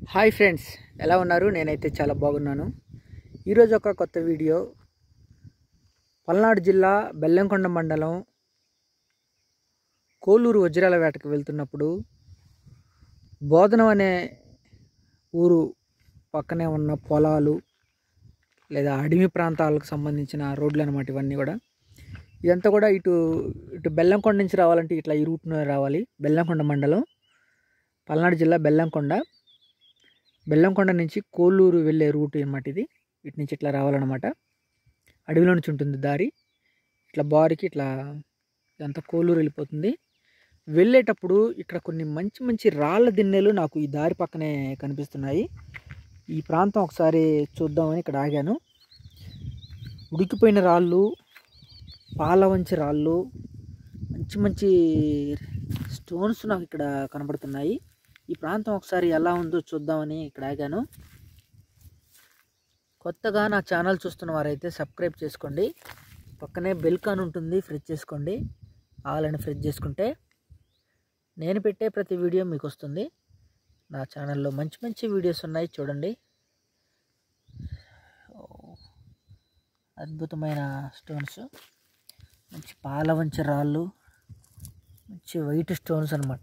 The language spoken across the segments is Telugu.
హాయ్ ఫ్రెండ్స్ ఎలా ఉన్నారు నేనైతే చాలా బాగున్నాను ఈరోజు ఒక కొత్త వీడియో పల్నాడు జిల్లా బెల్లంకొండ మండలం కోలూరు వజ్రాల వేటకు వెళ్తున్నప్పుడు బోధనం అనే ఊరు పక్కనే ఉన్న పొలాలు లేదా అడవి ప్రాంతాలకు సంబంధించిన రోడ్లు అనమాట ఇవన్నీ కూడా ఇదంతా కూడా ఇటు ఇటు బెల్లంకొండ నుంచి రావాలంటే ఇట్లా ఈ రూట్ను రావాలి బెల్లంకొండ మండలం పల్నాడు జిల్లా బెల్లంకొండ బెల్లంకొండ నుంచి కోల్లూరు వెళ్ళే రూట్ అనమాట ఇది ఇటు నుంచి ఇట్లా రావాలన్నమాట అడవిలో నుంచి ఉంటుంది దారి ఇట్లా బారికి ఇట్లా ఇదంతా కోల్లూరు వెళ్ళిపోతుంది వెళ్ళేటప్పుడు ఇక్కడ కొన్ని మంచి మంచి రాళ్ళ దిన్నెలు నాకు ఈ దారి పక్కనే కనిపిస్తున్నాయి ఈ ప్రాంతం ఒకసారి చూద్దామని ఇక్కడ ఆగాను ఉడికిపోయిన రాళ్ళు పాలవంచి రాళ్ళు మంచి మంచి స్టోన్స్ నాకు ఇక్కడ కనబడుతున్నాయి ఈ ప్రాంతం ఒకసారి ఎలా ఉందో చూద్దామని ఇక్కడ ఆగాను కొత్తగా నా ఛానల్ చూస్తున్న వారైతే సబ్స్క్రైబ్ చేసుకోండి పక్కనే బెల్ కాన్ ఉంటుంది ఫ్రిడ్జ్ చేసుకోండి ఆలని ఫ్రిడ్జ్ చేసుకుంటే నేను పెట్టే ప్రతి వీడియో మీకు వస్తుంది నా ఛానల్లో మంచి మంచి వీడియోస్ ఉన్నాయి చూడండి ఓ, అద్భుతమైన స్టోన్స్ మంచి పాలవంచి రాళ్ళు మంచి వైట్ స్టోన్స్ అనమాట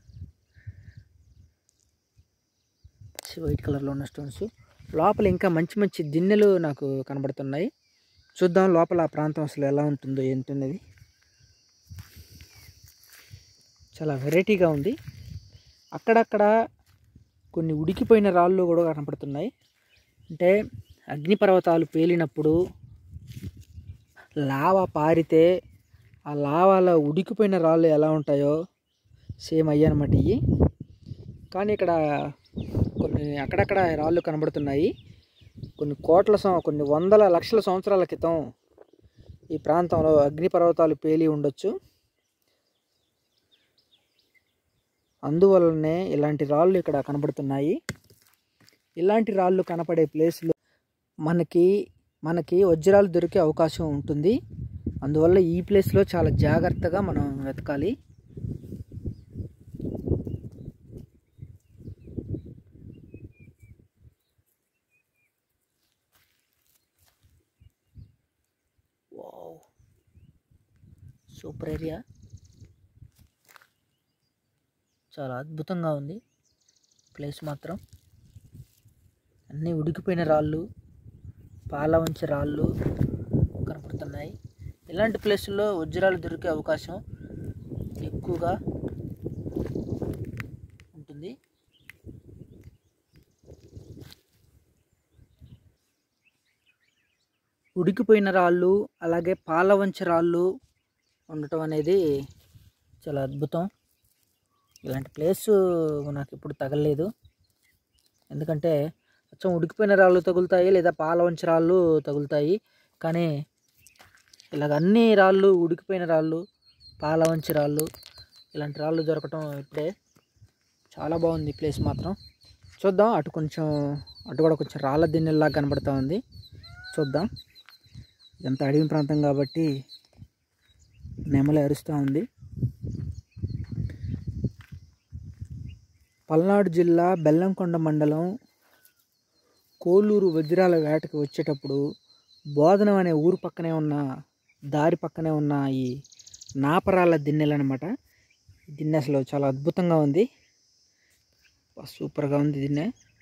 మంచి వైట్ కలర్లో ఉన్న స్టోన్స్ లోపల ఇంకా మంచి మంచి దిన్నెలు నాకు కనబడుతున్నాయి చూద్దాం లోపల ఆ ప్రాంతం అసలు ఎలా ఉంటుందో ఏంటనేది చాలా వెరైటీగా ఉంది అక్కడక్కడ కొన్ని ఉడికిపోయిన రాళ్ళు కూడా కనపడుతున్నాయి అంటే అగ్నిపర్వతాలు పేలినప్పుడు లావా పారితే ఆ లావాలో ఉడికిపోయిన రాళ్ళు ఎలా ఉంటాయో సేమ్ అయ్యనమాట ఇవి కానీ ఇక్కడ కొన్ని అక్కడక్కడ రాళ్ళు కనబడుతున్నాయి కొన్ని కోట్ల సం- కొన్ని వందల లక్షల సంవత్సరాల క్రితం ఈ ప్రాంతంలో అగ్నిపర్వతాలు పేలి ఉండొచ్చు అందువలనే ఇలాంటి రాళ్ళు ఇక్కడ కనబడుతున్నాయి ఇలాంటి రాళ్ళు కనపడే ప్లేస్లో మనకి మనకి వజ్రాలు దొరికే అవకాశం ఉంటుంది అందువల్ల ఈ ప్లేస్లో చాలా జాగ్రత్తగా మనం వెతకాలి వావ్ సూపర్ ఏరియా చాలా అద్భుతంగా ఉంది ప్లేస్ మాత్రం అన్నీ ఉడికిపోయిన రాళ్ళు పాలవంచి రాళ్ళు కనపడుతున్నాయి ఇలాంటి ప్లేసుల్లో వజ్రాలు దొరికే అవకాశం ఎక్కువగా ఉంటుంది ఉడికిపోయిన రాళ్ళు అలాగే పాలవంచి రాళ్ళు ఉండటం అనేది చాలా అద్భుతం ఇలాంటి ప్లేస్ నాకు ఇప్పుడు తగలలేదు ఎందుకంటే కొంచెం ఉడికిపోయిన రాళ్ళు తగులుతాయి లేదా పాలవంచి రాళ్ళు తగులుతాయి కానీ ఇలాగ అన్ని రాళ్ళు ఉడికిపోయిన రాళ్ళు పాలవంచి రాళ్ళు ఇలాంటి రాళ్ళు దొరకటం ఇప్పుడే చాలా బాగుంది ఈ ప్లేస్ మాత్రం చూద్దాం అటు కొంచెం అటు కూడా కొంచెం రాళ్ళ దిన్నెల్లా కనబడుతూ ఉంది చూద్దాం ఇదంతా అడవి ప్రాంతం కాబట్టి నెమలి అరుస్తూ ఉంది పల్నాడు జిల్లా బెల్లంకొండ మండలం కోలూరు వజ్రాల వేటకి వచ్చేటప్పుడు బోధనం అనే ఊరు పక్కనే ఉన్న దారి పక్కనే ఉన్న ఈ నాపరాల దిన్నెలు అనమాట దిన్నె అసలు చాలా అద్భుతంగా ఉంది బా, సూపర్గా ఉంది దిన్నె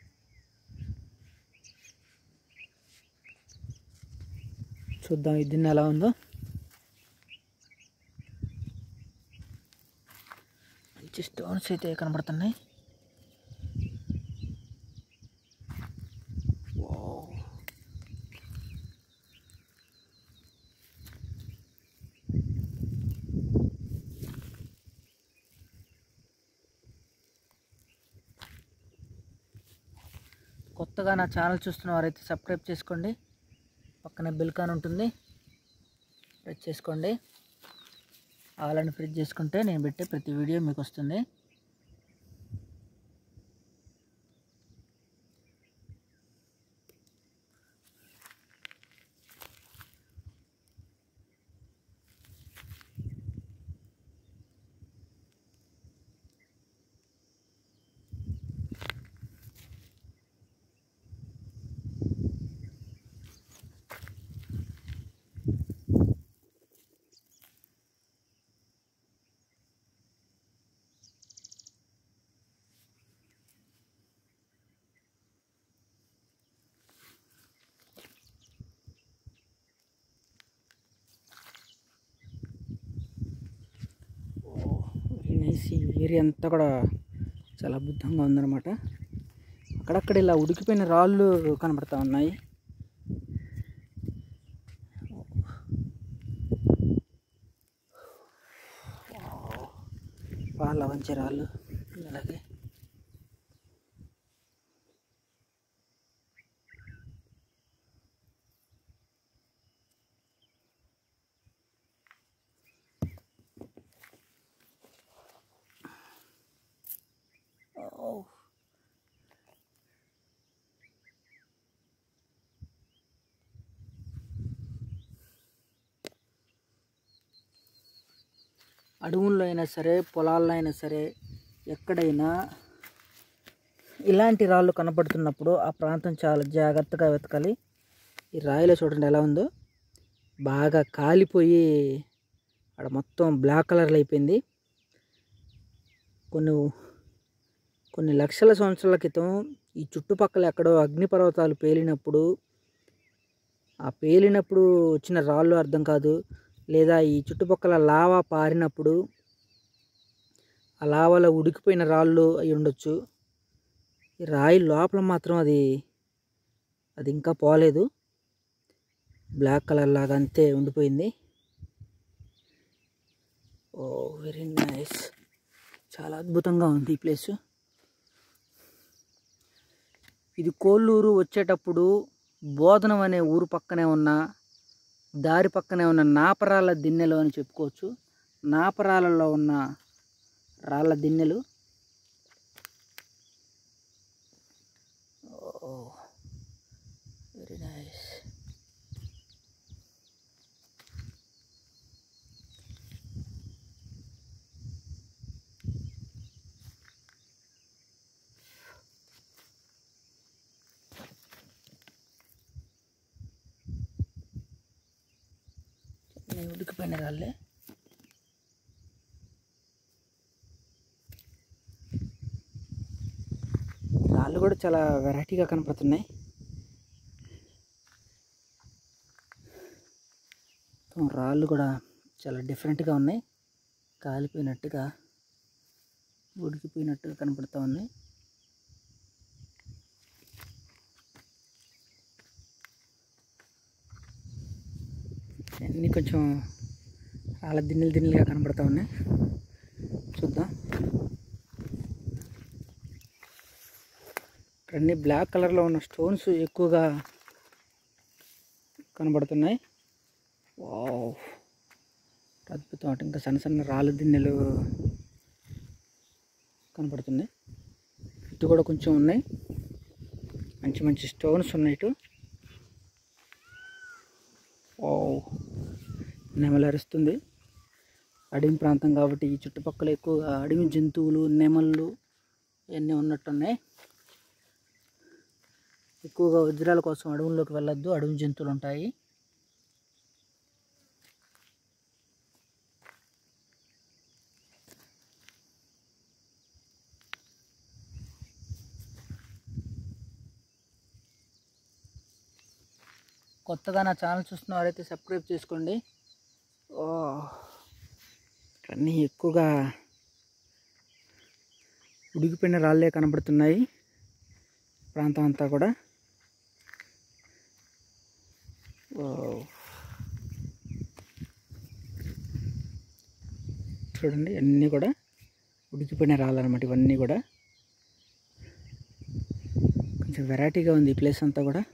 చూద్దాం ఈ దిన్నె ఎలా ఉందో మంచి స్టోన్స్ అయితే కనబడుతున్నాయి వావ్. కొత్తగా నా ఛానల్ చూస్తున్న వారైతే సబ్స్క్రైబ్ చేసుకోండి పక్కనే బెల్ కాన్ ఉంటుంది ప్రెస్ చేసుకోండి ఆలని ఫ్రిడ్జ్ చేసుకుంటే నేను పెట్టే ప్రతి వీడియో మీకు వస్తుంది ఏరియా అంతా కూడా చాలా అద్భుతంగా ఉందన్నమాట అక్కడక్కడ ఇలా ఉడికిపోయిన రాళ్ళు కనబడతా ఉన్నాయి పాల వంచే రాళ్ళు అలాగే Oh. అడవుల్లో అయినా సరే పొలాల్లో అయినా సరే ఎక్కడైనా ఇలాంటి రాళ్ళు కనపడుతున్నప్పుడు ఆ ప్రాంతం చాలా జాగ్రత్తగా వెతకాలి ఈ రాయిలో చూడండి ఎలా ఉందో బాగా కాలిపోయి అక్కడ మొత్తం బ్లాక్ కలర్లో అయిపోయింది కొన్ని కొన్ని లక్షల సంవత్సరాల క్రితం ఈ చుట్టుపక్కల ఎక్కడో అగ్నిపర్వతాలు పేలినప్పుడు ఆ పేలినప్పుడు వచ్చిన రాళ్ళు అర్థం కాదు లేదా ఈ చుట్టుపక్కల లావా పారినప్పుడు ఆ లావాలో ఉడికిపోయిన రాళ్ళు అయి ఉండొచ్చు ఈ రాయి లోపల మాత్రం అది అది ఇంకా పోలేదు బ్లాక్ కలర్ లాగా అంతే ఉండిపోయింది ఓ వెరీ నైస్ చాలా అద్భుతంగా ఉంది ఈ ప్లేసు ఇది కోల్లూరు వచ్చేటప్పుడు బోధనం అనే ఊరు పక్కనే ఉన్న దారి పక్కనే ఉన్న నాపరాల దిన్నెలు అని చెప్పుకోవచ్చు నాపరాలలో ఉన్న రాళ్ళ దిన్నెలు వెరీ నైస్ నేను ఉడికిపోయిన రాళ్ళే రాళ్ళు కూడా చాలా వెరైటీగా కనపడుతున్నాయి మొత్తం రాళ్ళు కూడా చాలా డిఫరెంట్గా ఉన్నాయి కాలిపోయినట్టుగా ఉడికిపోయినట్టుగా కనపడుతూ ఉన్నాయి అన్నీ కొంచెం రాళ్ళ దిన్నెలు దిన్నెలుగా కనపడుతూ ఉన్నాయి చూద్దాం ఇక్కడ అన్ని బ్లాక్ కలర్లో ఉన్న స్టోన్స్ ఎక్కువగా కనబడుతున్నాయి వావ్ అద్భుతం అటు ఇంకా సన్న సన్న రాళ్ళ దిన్నెలు కనపడుతున్నాయి ఇటు కూడా కొంచెం ఉన్నాయి మంచి మంచి స్టోన్స్ ఉన్నాయి ఇటు వావ్ నెమలు అరుస్తుంది అడవి ప్రాంతం కాబట్టి ఈ చుట్టుపక్కల ఎక్కువగా అడవి జంతువులు నెమళ్ళు ఇవన్నీ ఉన్నట్టున్నాయి ఎక్కువగా వజ్రాల కోసం అడవుల్లోకి వెళ్ళొద్దు అడవి జంతువులు ఉంటాయి కొత్తగా నా ఛానల్ చూస్తున్న వారైతే సబ్స్క్రైబ్ చేసుకోండి ఓ అన్నీ ఎక్కువగా ఉడికిపోయిన రాళ్ళే కనబడుతున్నాయి ప్రాంతం అంతా కూడా వావ్. చూడండి అన్నీ కూడా ఉడికిపోయిన రాళ్ళు అనమాట ఇవన్నీ కూడా కొంచెం వెరైటీగా ఉంది ఈ ప్లేస్ అంతా కూడా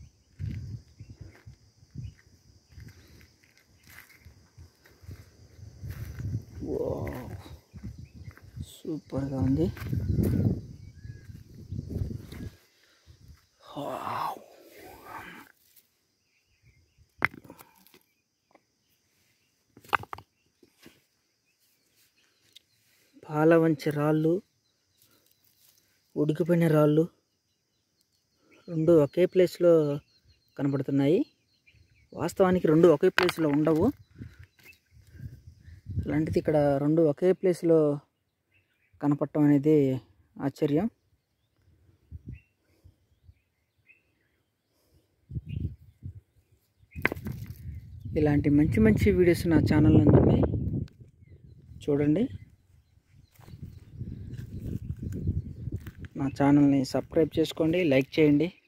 వావ్. సూపర్గా ఉంది వావ్. పాలవంచి రాళ్ళు ఉడికిపోయిన రాళ్ళు రెండు ఒకే ప్లేస్లో కనబడుతున్నాయి వాస్తవానికి రెండు ఒకే ప్లేస్లో ఉండవు అలాంటిది ఇక్కడ రెండు ఒకే ప్లేస్లో కనపడటం అనేది ఆశ్చర్యం ఇలాంటి మంచి మంచి వీడియోస్ నా ఛానల్లో ఉన్నాయి చూడండి నా ఛానల్ని సబ్స్క్రైబ్ చేసుకోండి లైక్ చేయండి